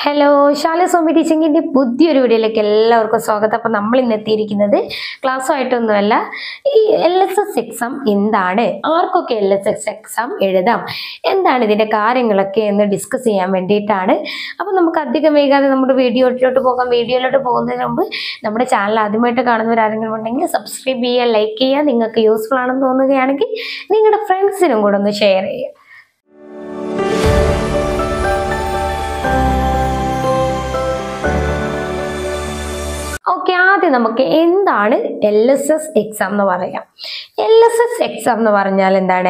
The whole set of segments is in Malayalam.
ഹലോ ശാല സ്വാമി ടീച്ചിങ്ങിൻ്റെ പുതിയൊരു വീഡിയോയിലേക്ക് എല്ലാവർക്കും സ്വാഗതം അപ്പം നമ്മൾ ഇന്ന് എത്തിയിരിക്കുന്നത് ക്ലാസ്സുമായിട്ടൊന്നുമല്ല ഈ എൽ എസ് എസ് എക്സാം എന്താണ് ആർക്കൊക്കെ എൽ എസ് എസ് എക്സാം എഴുതാം എന്താണ് ഇതിൻ്റെ കാര്യങ്ങളൊക്കെ എന്ന് ഡിസ്കസ് ചെയ്യാൻ വേണ്ടിയിട്ടാണ് അപ്പം നമുക്ക് അധികം വൈകാതെ നമ്മുടെ വീഡിയോയിലോട്ട് പോകാം വീഡിയോയിലോട്ട് പോകുന്നതിന് മുമ്പ് നമ്മുടെ ചാനൽ ആദ്യമായിട്ട് കാണുന്നവരാരെങ്കിലും ഉണ്ടെങ്കിൽ സബ്സ്ക്രൈബ് ചെയ്യുക ലൈക്ക് ചെയ്യുക നിങ്ങൾക്ക് യൂസ്ഫുൾ ആണെന്ന് തോന്നുകയാണെങ്കിൽ നിങ്ങളുടെ ഫ്രണ്ട്സിനും കൂടെ ഒന്ന് ഷെയർ ചെയ്യുക ഓക്കെ ആദ്യം നമുക്ക് എന്താണ് എൽ എസ് എസ് എക്സാം എന്ന് പറയാം എൽ എസ് എസ് എക്സാം എന്ന് പറഞ്ഞാൽ എന്താണ്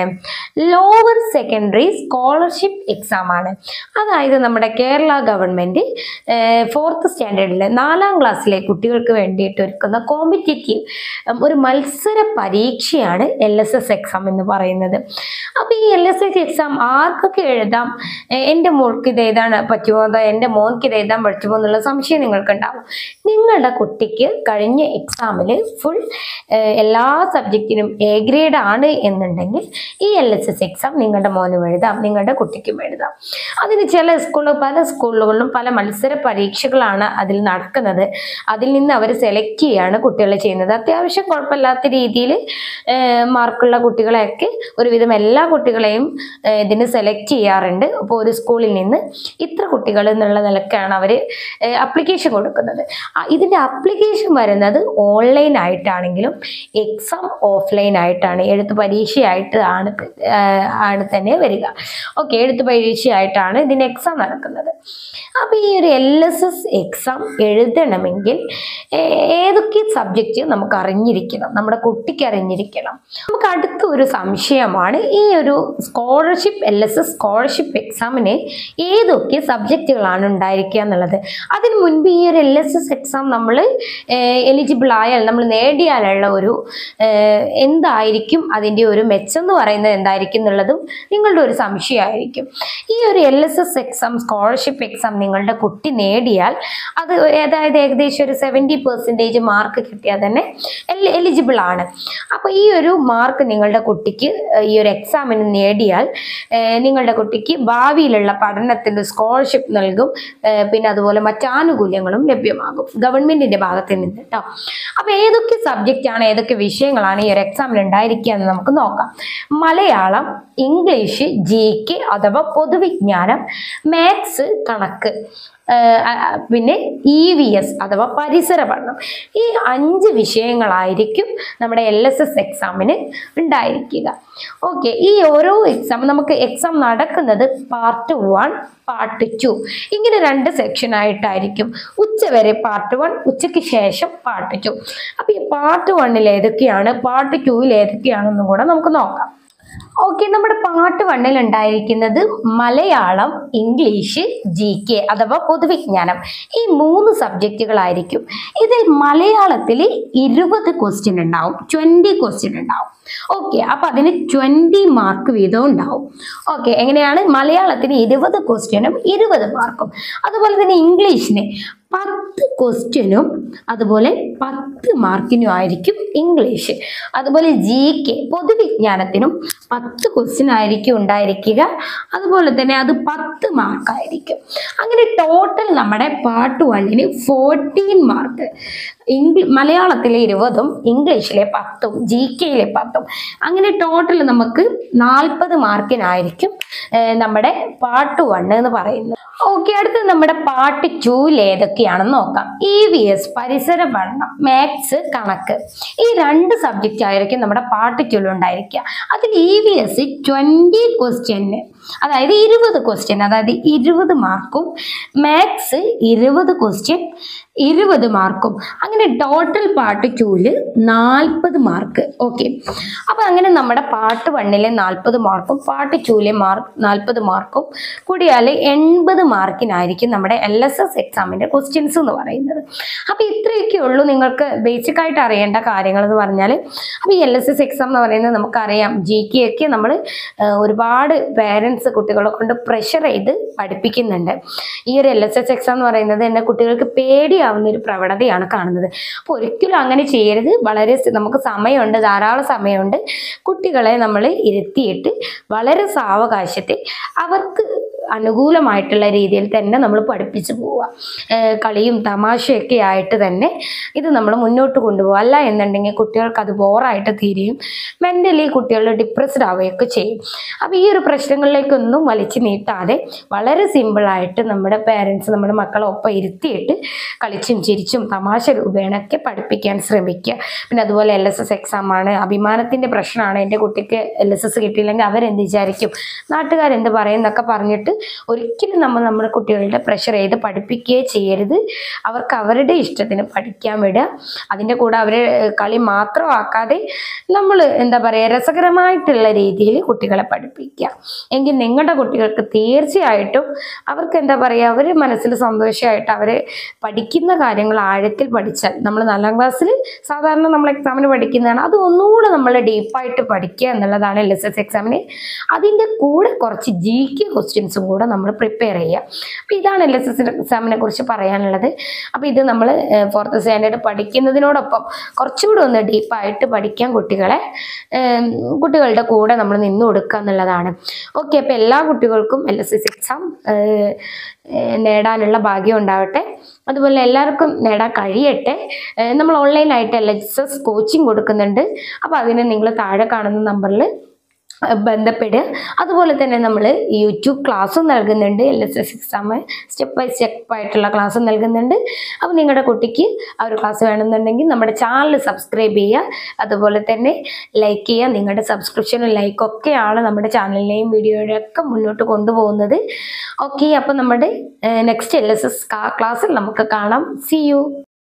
ലോവർ സെക്കൻഡറി സ്കോളർഷിപ്പ് എക്സാം ആണ് അതായത് നമ്മുടെ കേരള ഗവൺമെൻറ് ഫോർത്ത് സ്റ്റാൻഡേർഡിലെ നാലാം ക്ലാസ്സിലെ കുട്ടികൾക്ക് വേണ്ടിയിട്ട് ഒരുക്കുന്ന കോമ്പറ്റേറ്റീവ് ഒരു മത്സര പരീക്ഷയാണ് എൽ എസ് എസ് എക്സാം എന്ന് പറയുന്നത് അപ്പോൾ ഈ എൽ എസ് എസ് എക്സാം ആർക്കൊക്കെ എഴുതാം എ- എൻ്റെ മോൾക്ക് ഇത് എഴുതാൻ പറ്റുമോ അതോ എൻ്റെ മോൻക്ക് ഇത് എഴുതാൻ പറ്റുമോ എന്നുള്ള സംശയം നിങ്ങൾക്കുണ്ടാവും നിങ്ങളുടെ കുട്ടിക്ക് കഴിഞ്ഞ എക്സാമിൽ ഫുൾ എല്ലാ സബ്ജക്റ്റിനും എ ഗ്രേഡ് ആണ് എന്നുണ്ടെങ്കിൽ ഈ എൽ എസ് എസ് എക്സാം നിങ്ങളുടെ മോനും എഴുതാം നിങ്ങളുടെ കുട്ടിക്കും എഴുതാം അതിന് ചില സ്കൂളുകൾ പല സ്കൂളുകളിലും പല മത്സര പരീക്ഷകളാണ് അതിൽ നടക്കുന്നത് അതിൽ നിന്ന് അവർ സെലക്ട് ചെയ്യാണ് കുട്ടികളെ ചെയ്യുന്നത് അത്യാവശ്യം കുഴപ്പമില്ലാത്ത രീതിയിൽ മാർക്കുള്ള കുട്ടികളെയൊക്കെ ഒരുവിധം എല്ലാ കുട്ടികളെയും ഏഹ് ഇതിന് സെലക്ട് ചെയ്യാറുണ്ട് അപ്പോൾ ഒരു സ്കൂളിൽ നിന്ന് ഇത്ര കുട്ടികൾ എന്നുള്ള നിലക്കാണ് അവർ അപ്ലിക്കേഷൻ കൊടുക്കുന്നത് ആ, ഇതിൻ്റെ അപ്ലിക്കേഷൻ വരുന്നത് ഓൺലൈൻ ആയിട്ടാണെങ്കിലും എക്സാം ഓഫ്ലൈൻ ആയിട്ടാണ് എഴുത്ത് പരീക്ഷയായിട്ട് ആണ് ഏഹ് ആണ് തന്നെ വരിക ഓക്കെ എഴുത്ത് പരീക്ഷയായിട്ടാണ് ഇതിന് എക്സാം നടക്കുന്നത് അപ്പോൾ ഈ ഒരു എൽ എസ് എസ് എക്സാം എഴുതണമെങ്കിൽ ഏ- ഏതൊക്കെ സബ്ജക്റ്റ് നമുക്ക് അറിഞ്ഞിരിക്കണം നമ്മുടെ കുട്ടിക്ക് അറിഞ്ഞിരിക്കണം നമുക്ക് അടുത്ത ഒരു സംശയമാണ് ഈ ഒരു scholarship L S S scholarship എക്സാമിന് ഏതൊക്കെ സബ്ജക്റ്റുകളാണ് ഉണ്ടായിരിക്കുക എന്നുള്ളത് അതിന് മുൻപ് ഈ ഒരു എൽ എസ് എസ് എക്സാം നമ്മൾ എലിജിബിൾ ആയാൽ നമ്മൾ നേടിയാലുള്ള ഒരു ഏഹ്, എന്തായിരിക്കും അതിൻ്റെ ഒരു മെച്ചം എന്ന് പറയുന്നത് എന്തായിരിക്കും എന്നുള്ളതും നിങ്ങളുടെ ഒരു സംശയമായിരിക്കും ഈ ഒരു L S S exam scholarship exam നിങ്ങളുടെ കുട്ടി നേടിയാൽ അത് അതായത് ഏകദേശം ഒരു സെവൻറ്റി പെർസെൻറ്റേജ് മാർക്ക് കിട്ടിയാൽ തന്നെ എലിജിബിൾ ആണ് അപ്പോൾ ഈ ഒരു മാർക്ക് നിങ്ങളുടെ കുട്ടിക്ക് ഏഹ്, ഈ ഒരു എക്സാമിന് നേടിയാൽ ഏഹ്, നിങ്ങളുടെ കുട്ടിക്ക് ഭാവിയിലുള്ള പഠനത്തിന് സ്കോളർഷിപ്പ് നൽകും ഏഹ്, പിന്നെ അതുപോലെ മറ്റ് ആനുകൂല്യങ്ങളും ലഭ്യമാകും ഗവൺമെന്റിന്റെ ഭാഗത്ത് നിന്ന് കേട്ടോ അപ്പോൾ ഏതൊക്കെ സബ്ജക്റ്റ് ആണ് ഏതൊക്കെ വിഷയങ്ങളാണ് ഈ ഒരു എക്സാമിൽ ഉണ്ടായിരിക്കുക എന്ന് നമുക്ക് നോക്കാം മലയാളം ഇംഗ്ലീഷ് ജി കെ അഥവാ പൊതുവിജ്ഞാനം മാത്സ് കണക്ക് ഏഹ് ആ, ആ, പിന്നെ ഇ വി എസ് അഥവാ പരിസര പഠനം ഈ അഞ്ച് വിഷയങ്ങളായിരിക്കും നമ്മുടെ എൽ എസ് എസ് എക്സാമിന് ഉണ്ടായിരിക്കുക ഓക്കെ ഈ ഓരോ എക്സാം നമുക്ക് എക്സാം നടക്കുന്നത് പാർട്ട് വൺ പാർട്ട് ടു ഇങ്ങനെ രണ്ട് സെക്ഷൻ ആയിട്ടായിരിക്കും ഉച്ച വരെ പാർട്ട് വൺ ഉച്ചയ്ക്ക് ശേഷം പാർട്ട് ടു അപ്പോൾ ഈ പാർട്ട് വണ്ണിൽ ഏതൊക്കെയാണ് പാർട്ട് ടുവിൽ ഏതൊക്കെയാണെന്നും കൂടെ നമുക്ക് നോക്കാം ഓക്കെ നമ്മുടെ പാർട്ട് വണ്ണിൽ ഉണ്ടായിരിക്കുന്നത് മലയാളം ഇംഗ്ലീഷ് ജി കെ അഥവാ പൊതുവിജ്ഞാനം ഈ മൂന്ന് സബ്ജക്റ്റുകളായിരിക്കും ഇതിൽ മലയാളത്തിൽ ഇരുപത് ക്വസ്റ്റ്യൻ ഉണ്ടാവും ട്വൻറ്റി ക്വസ്റ്റ്യൻ ഉണ്ടാവും ഓക്കെ അപ്പം അതിന് ട്വൻറ്റി മാർക്ക് വീതം ഉണ്ടാവും ഓക്കെ എങ്ങനെയാണ് മലയാളത്തിന് ഇരുപത് ക്വസ്റ്റ്യനും ഇരുപത് മാർക്കും അതുപോലെ തന്നെ ഇംഗ്ലീഷിന് പത്ത് ക്വസ്റ്റ്യനും അതുപോലെ പത്ത് മാർക്കിനും ആയിരിക്കും ഇംഗ്ലീഷ് അതുപോലെ ജി കെ പൊതുവിജ്ഞാനത്തിനും പത്ത് ക്വസ്റ്റ്യൻ ആയിരിക്കും ഉണ്ടായിരിക്കുക അതുപോലെ തന്നെ അത് പത്ത് മാർക്കായിരിക്കും അങ്ങനെ ടോട്ടൽ നമ്മുടെ പാർട്ട് വണ്ണിന് ഫോർട്ടീൻ മാർക്ക് ഇംഗ്ലീ മലയാളത്തിലെ ഇരുപതും ഇംഗ്ലീഷിലെ പത്തും ജി കെയിലെ പത്തും അങ്ങനെ ടോട്ടൽ നമുക്ക് നാൽപ്പത് മാർക്കിനായിരിക്കും ഏഹ്, നമ്മുടെ പാർട്ട് വൺ എന്ന് പറയുന്നത് ഓക്കെ അടുത്ത് നമ്മുടെ പാർട്ട് ടൂവിൽ ഏതൊക്കെയാണെന്ന് നോക്കാം ഇ വി എസ് പരിസര പഠനം മാത്സ് കണക്ക് ഈ രണ്ട് സബ്ജക്റ്റ് ആയിരിക്കും നമ്മുടെ പാർട്ട് ടൂവിൽ ഉണ്ടായിരിക്കുക അതിൽ E V S twenty question അതായത് ഇരുപത് ക്വസ്റ്റ്യൻ അതായത് ഇരുപത് മാർക്കും മാത്സ് ഇരുപത് ക്വസ്റ്റ്യൻ ഇരുപത് മാർക്കും അങ്ങനെ ടോട്ടൽ പാർട്ട് ടൂവിൽ നാൽപ്പത് മാർക്ക് ഓക്കെ അപ്പോൾ അങ്ങനെ നമ്മുടെ പാർട്ട് വണ്ണിലെ നാൽപ്പത് മാർക്കും പാർട്ട് ടൂവിലെ മാർക്ക് നാൽപ്പത് മാർക്കും കൂടിയാൽ എൺപത് മാർക്കിനായിരിക്കും നമ്മുടെ എൽ എസ് എസ് എക്സാമിൻ്റെ ക്വസ്റ്റ്യൻസ് എന്ന് പറയുന്നത് അപ്പോൾ ഇത്രയൊക്കെ ഉള്ളൂ നിങ്ങൾക്ക് ബേസിക് ആയിട്ട് അറിയേണ്ട കാര്യങ്ങൾ എന്ന് പറഞ്ഞാൽ അപ്പോൾ ഈ എൽ എസ് എസ് എക്സാം എന്ന് പറയുന്നത് നമുക്കറിയാം ജി കെ ഒക്കെ നമ്മൾ ഒരുപാട് പേരൻസ് കുട്ടികളെ കൊണ്ട് പ്രഷർ ചെയ്ത് പഠിപ്പിക്കുന്നുണ്ട് ഈ ഒരു എൽ എസ് എസ് എക്സാം എന്ന് പറയുന്നത് തന്നെ കുട്ടികൾക്ക് പേടിയാവുന്ന ഒരു പ്രവണതയാണ് കാണുന്നത് അപ്പോൾ ഒരിക്കലും അങ്ങനെ ചെയ്യരുത് വളരെ സ- നമുക്ക് സമയമുണ്ട് ധാരാളം സമയമുണ്ട് കുട്ടികളെ നമ്മൾ ഇരുത്തിയിട്ട് വളരെ സാവകാശത്തിൽ അവർക്ക് അനുകൂലമായിട്ടുള്ള രീതിയിൽ തന്നെ നമ്മൾ പഠിപ്പിച്ചു പോവുക ഏഹ് കളിയും തമാശയൊക്കെ ആയിട്ട് തന്നെ ഇത് നമ്മൾ മുന്നോട്ട് കൊണ്ടുപോകുക അല്ല എന്നുണ്ടെങ്കിൽ കുട്ടികൾക്ക് അത് ബോറായിട്ട് തീരുകയും മെൻ്റലി കുട്ടികൾ ഡിപ്രസ്ഡ് ആവുകയൊക്കെ ചെയ്യും അപ്പോൾ ഈ ഒരു പ്രശ്നങ്ങളിലേക്കൊന്നും വലിച്ചു നീട്ടാതെ വളരെ സിമ്പിളായിട്ട് നമ്മുടെ പേരൻസ് നമ്മുടെ മക്കളെ ഒപ്പം ഇരുത്തിയിട്ട് കളിച്ചും ചിരിച്ചും തമാശ രൂപേണൊക്കെ പഠിപ്പിക്കാൻ ശ്രമിക്കുക പിന്നെ അതുപോലെ എൽ എസ് എസ് എക്സാം ആണ് അഭിമാനത്തിൻ്റെ പ്രശ്നമാണ് എൻ്റെ കുട്ടിക്ക് എൽ എസ് എസ് കിട്ടിയില്ലെങ്കിൽ അവരെന്ത് വിചാരിക്കും നാട്ടുകാരെന്ത് പറയും എന്നൊക്കെ പറഞ്ഞിട്ട് ഒരിക്കലും നമ്മൾ നമ്മുടെ കുട്ടികളുടെ പ്രഷർ ചെയ്ത് പഠിപ്പിക്കുകയേ ചെയ്യരുത് അവർക്ക് അവരുടെ ഇഷ്ടത്തിന് പഠിക്കാൻ വിടുക അതിൻ്റെ കൂടെ അവരെ കളി മാത്രമാക്കാതെ നമ്മൾ എന്താ പറയുക രസകരമായിട്ടുള്ള രീതിയിൽ കുട്ടികളെ പഠിപ്പിക്കുക എങ്കിൽ നിങ്ങളുടെ കുട്ടികൾക്ക് തീർച്ചയായിട്ടും അവർക്ക് എന്താ പറയുക അവർ മനസ്സിൽ സന്തോഷമായിട്ട് അവർ പഠിക്കുന്ന കാര്യങ്ങൾ ആഴത്തിൽ പഠിച്ചാൽ നമ്മൾ നാലാം ക്ലാസ്സിൽ സാധാരണ നമ്മൾ എക്സാമിന് പഠിക്കുന്നതാണ് അത് ഒന്നുകൂടെ നമ്മൾ ഡീപ്പായിട്ട് പഠിക്കുക എന്നുള്ളതാണ് എൽ എസ് എസ് എക്സാമിന് അതിൻ്റെ കൂടെ കുറച്ച് ജി കെ ക്വസ്റ്റ്യൻസും കൂടെ നമ്മൾ പ്രിപ്പയർ ചെയ്യുക അപ്പോൾ ഇതാണ് എൽ എസ് എസ് എക്സാമിനെ കുറിച്ച് പറയാനുള്ളത് അപ്പോൾ ഇത് നമ്മൾ ഫോർത്ത് സ്റ്റാൻഡേർഡ് പഠിക്കുന്നതിനോടൊപ്പം കുറച്ചുകൂടെ ഒന്ന് ഡീപ്പായിട്ട് പഠിക്കാൻ കുട്ടികളെ ഏം, കുട്ടികളുടെ കൂടെ നമ്മൾ നിന്ന് കൊടുക്കുക എന്നുള്ളതാണ് ഓക്കെ അപ്പോൾ എല്ലാ കുട്ടികൾക്കും എൽ എസ് എസ് എക്സാം നേടാനുള്ള ഭാഗ്യം ഉണ്ടാവട്ടെ അതുപോലെ എല്ലാവർക്കും നേടാൻ കഴിയട്ടെ ഏഹ് നമ്മൾ ഓൺലൈനായിട്ട് എൽ എസ് എസ് കോച്ചിങ് കൊടുക്കുന്നുണ്ട് അപ്പോൾ അതിന് നിങ്ങൾ താഴെ കാണുന്ന നമ്പറിൽ ബന്ധപ്പെടുക അതുപോലെ തന്നെ നമ്മൾ യൂട്യൂബ് ക്ലാസ്സും നൽകുന്നുണ്ട് L S S exam step by step ആയിട്ടുള്ള ക്ലാസ് നൽകുന്നുണ്ട് അപ്പോൾ നിങ്ങളുടെ കുട്ടിക്ക് ആ ഒരു ക്ലാസ് വേണമെന്നുണ്ടെങ്കിൽ നമ്മുടെ ചാനൽ സബ്സ്ക്രൈബ് ചെയ്യുക അതുപോലെ തന്നെ ലൈക്ക് ചെയ്യുക നിങ്ങളുടെ സബ്സ്ക്രിപ്ഷനും ലൈക്കൊക്കെയാണ് നമ്മുടെ ചാനലിനെയും വീഡിയോയുടെ ഒക്കെ മുന്നോട്ട് കൊണ്ടുപോകുന്നത് ഓക്കെ അപ്പോൾ നമ്മുടെ നെക്സ്റ്റ് എൽ എസ് എസ് ക്ലാസ്സിൽ നമുക്ക് കാണാം സി യു